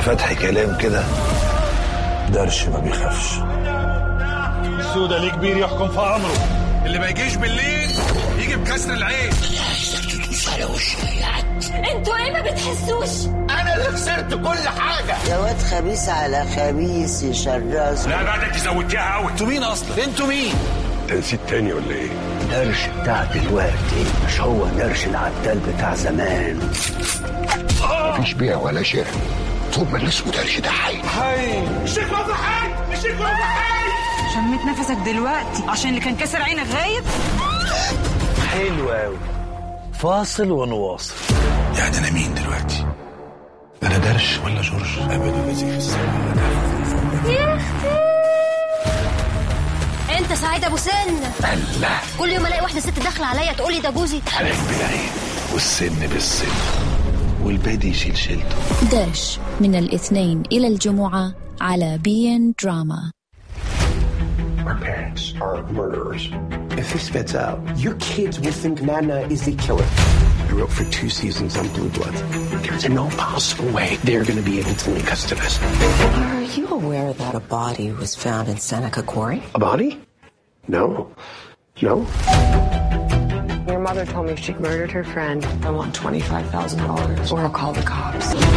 فتح كلام كده درش ما بيخافش السودة ليه كبير يحكم في امره اللي ما يجيش بالليل يجي بكسر العين انتوا ايه ما بتحسوش انا اللي خسرت كل حاجه يا واد خبيث على خبيث يشرس لا بقى ده انت زودتيها قوي انتوا مين اصلا انتوا مين نسيت تاني ولا ايه درش بتاع دلوقتي مش هو درش العتال بتاع زمان مفيش بيع ولا شراء طول ما الاسود قرش ده حي الشيخ وفا حي الشيخ وفا حي شميت نفسك دلوقتي عشان اللي كان كسر عينك غايب حلو قوي فاصل ونواصل يعني انا مين دلوقتي انا درش ولا جورج ابدا الذي في السماء انت سعيد ابو سن الله كل يوم الاقي واحده ست داخله عليا تقول لي ده جوزي عليك بالعين والسن بالسن والبادي يشيل شيلته داش من الاثنين إلى الجمعة على بي ان دراما Our parents are murderers. If he spits out, your kids will think Nana is the killer. I wrote for two seasons on Blue Bloods. There's no possible way they're going to be able to link us to this. Are you aware that a body was found in Seneca Quarry? A body? No. No. Your mother told me she murdered her friend. I want $25,000 or I'll call the cops.